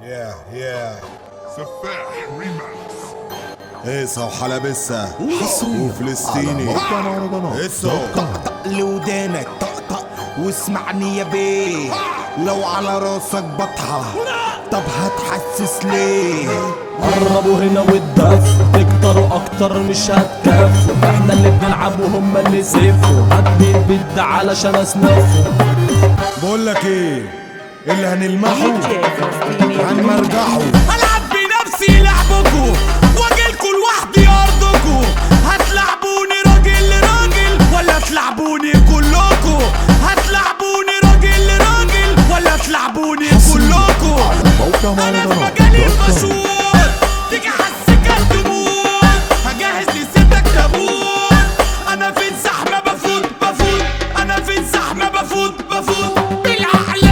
Yeah, yeah. سفاح ريماكس هيصة وحلبسة وفلسطيني هيصة لودانك طقطق واسمعني يا بيه لو على راسك بطحة طب هتحسس ليه قربوا هنا والدف تكتروا اكتر مش هتكفوا احنا اللي بنلعب وهم اللي سيفوا هدي البيت ده علشان اسنفوا بقول لك ايه اللي هنلمحه فلسطيني هنمرجحه هلعب بنفسي لعبكوا واجيلكوا لوحدي ارضكوا هتلعبوني راجل لراجل ولا تلعبوني كلكوا هتلعبوني راجل لراجل ولا تلعبوني كلكوا انا في مجالي المشهور تيجي حسك الدموع هجهز لستك تابوت انا في الزحمه بفوت بفوت انا في الزحمه بفوت بفوت بالعقل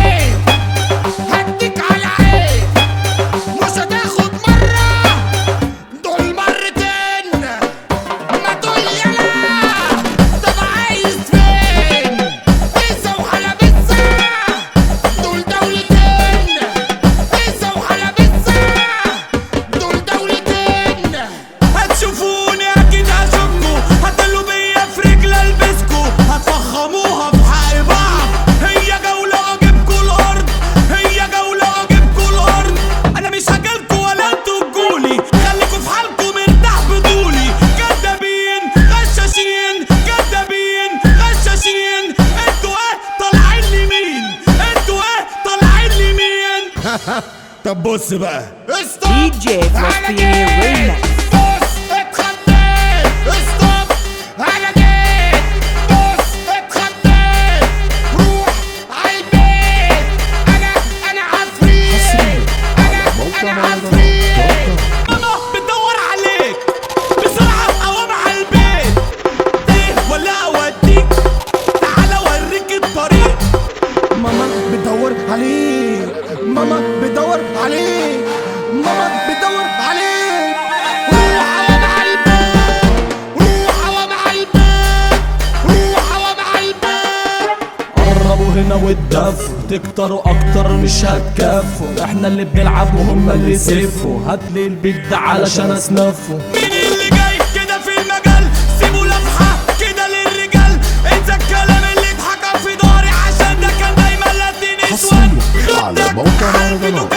هديك على عين مش هتاخد مرة دول مرتين ما تقول يلا طب عايز فين بيتزا وحلبسة دول دولتين بيتزا وحلبسة دول دولتين هتشوفوني اكيد هشوفكوا هتقلوا بيا في رجل البسكوا هتفخموها في حق بعض هي جولة اجيبكوا الارض هي جولة اجيبكوا الارض انا مش هجيلكوا ولا انتوا تجولي خليكوا في حالكوا مرتاح بدولي كدابين غشاشين كدابين غشاشين انتوا ايه طالعين لي مين انتوا ايه طالعين لي مين طب بص بقى دي جي فلسطيني ريماكس بص اتخضيت استوب انا جيت بص اتخضيت روح عالبيت انا انا عفريت انا انا عفريت ماما بتدور عليك بسرعه قوام على البيت ايه ولا اوديك تعالى اوريك الطريق ماما بتدور عليك ماما بتدور عليك ماما بتدور عليك روح قوام على البيت روح قوام على البيت روح قوام على البيت قربوا هنا والدف تكتروا اكتر مش هتكفوا احنا اللي بنلعب وهم اللي سيفوا هاتلي البيت ده علشان اسنفوا مين اللي جاي كده في المجال سيبوا لفحة كده للرجال انسى الكلام اللي اتحكى في داري عشان ده كان دايما لاتيني اسود على موقع مهرجانات